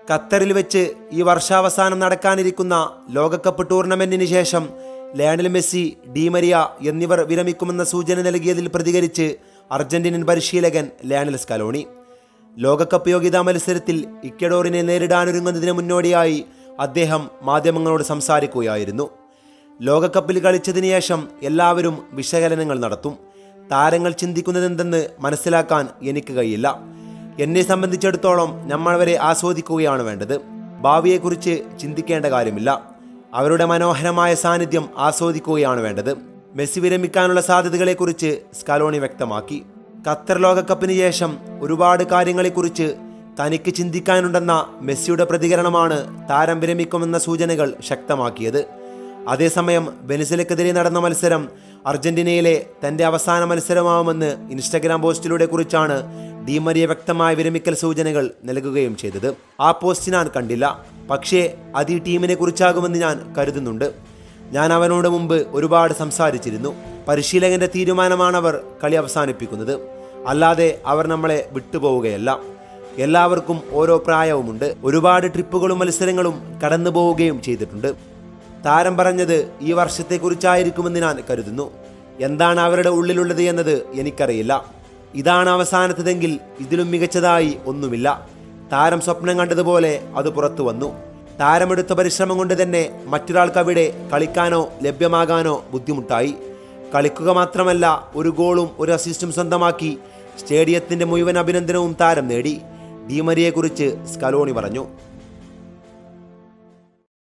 ഖത്തറിൽ വെച്ച് ഈ വർഷാവസാനം നടക്കാനിരിക്കുന്ന ലോകകപ്പ് ടൂർണമെന്റിന് ശേഷം ലയണൽ മെസ്സി ഡീമരിയ എന്നിവർ വിരമിക്കുമെന്ന സൂചന നൽകിയതിൽ പ്രതികരിച്ച് അർജന്റീനൻ പരിശീലകൻ ലയണൽ സ്കലോണി ലോകകപ്പ് യോഗ്യതാ മത്സരത്തിൽ ഇക്വഡോറിനെ നേരിടാനൊരുങ്ങുന്നതിന് മുന്നോടിയായി അദ്ദേഹം മാധ്യമങ്ങളോട് സംസാരിക്കുകയായിരുന്നു ലോകകപ്പിൽ കളിച്ചതിന് ശേഷം എല്ലാവരും വിശകലനങ്ങൾ നടത്തും താരങ്ങൾ ചിന്തിക്കുന്നതെന്തെന്ന് മനസ്സിലാക്കാൻ എനിക്ക് കഴിയില്ല എന്നെ സംബന്ധിച്ചിടത്തോളം നമ്മൾ അവരെ ആസ്വദിക്കുകയാണ് വേണ്ടത് ഭാവിയെക്കുറിച്ച് ചിന്തിക്കേണ്ട കാര്യമില്ല അവരുടെ മനോഹരമായ സാന്നിധ്യം ആസ്വദിക്കുകയാണ് വേണ്ടത് മെസ്സി വിരമിക്കാനുള്ള സാധ്യതകളെക്കുറിച്ച് സ്കലോണി വ്യക്തമാക്കി ഖത്തർ ലോകകപ്പിന് ശേഷം ഒരുപാട് കാര്യങ്ങളെക്കുറിച്ച് തനിക്ക് ചിന്തിക്കാനുണ്ടെന്ന മെസ്സിയുടെ പ്രതികരണമാണ് താരം വിരമിക്കുമെന്ന സൂചനകൾ ശക്തമാക്കിയത് അതേസമയം വെനിസലക്കെതിരെ നടന്ന മത്സരം അർജന്റീനയിലെ തന്റെ അവസാന മത്സരമാവുമെന്ന് ഇൻസ്റ്റഗ്രാം പോസ്റ്റിലൂടെ കുറിച്ചാണ് ഡീമരിയ വ്യക്തമായ വിരമിക്കൽ സൂചനകൾ നൽകുകയും ചെയ്തത് ആ പോസ്റ്റ് ഞാൻ കണ്ടില്ല പക്ഷേ അത് ഈ ടീമിനെ കുറിച്ചാകുമെന്ന് ഞാൻ കരുതുന്നുണ്ട് ഞാൻ അവനോട് മുമ്പ് ഒരുപാട് സംസാരിച്ചിരുന്നു പരിശീലകന്റെ തീരുമാനമാണവർ കളി അവസാനിപ്പിക്കുന്നത് അല്ലാതെ അവർ നമ്മളെ വിട്ടുപോവുകയല്ല എല്ലാവർക്കും ഓരോ പ്രായവുമുണ്ട് ഒരുപാട് ട്രിപ്പുകളും മത്സരങ്ങളും കടന്നു പോവുകയും ചെയ്തിട്ടുണ്ട് താരം പറഞ്ഞത് ഈ വർഷത്തെക്കുറിച്ചായിരിക്കുമെന്ന് ഞാൻ കരുതുന്നു എന്താണ് അവരുടെ ഉള്ളിലുള്ളത് എന്നത് എനിക്കറിയില്ല ഇതാണ് അവസാനത്തതെങ്കിൽ ഇതിലും മികച്ചതായി ഒന്നുമില്ല താരം സ്വപ്നം കണ്ടതുപോലെ അത് പുറത്തു വന്നു താരമെടുത്ത പരിശ്രമം കൊണ്ട് തന്നെ മറ്റൊരാൾക്ക് അവിടെ കളിക്കാനോ ലഭ്യമാകാനോ ബുദ്ധിമുട്ടായി കളിക്കുക മാത്രമല്ല ഒരു ഗോളും ഒരു അസിസ്റ്റും സ്വന്തമാക്കി സ്റ്റേഡിയത്തിന്റെ മുഴുവൻ അഭിനന്ദനവും താരം നേടി ഡീമരിയെക്കുറിച്ച് സ്കലോണി പറഞ്ഞു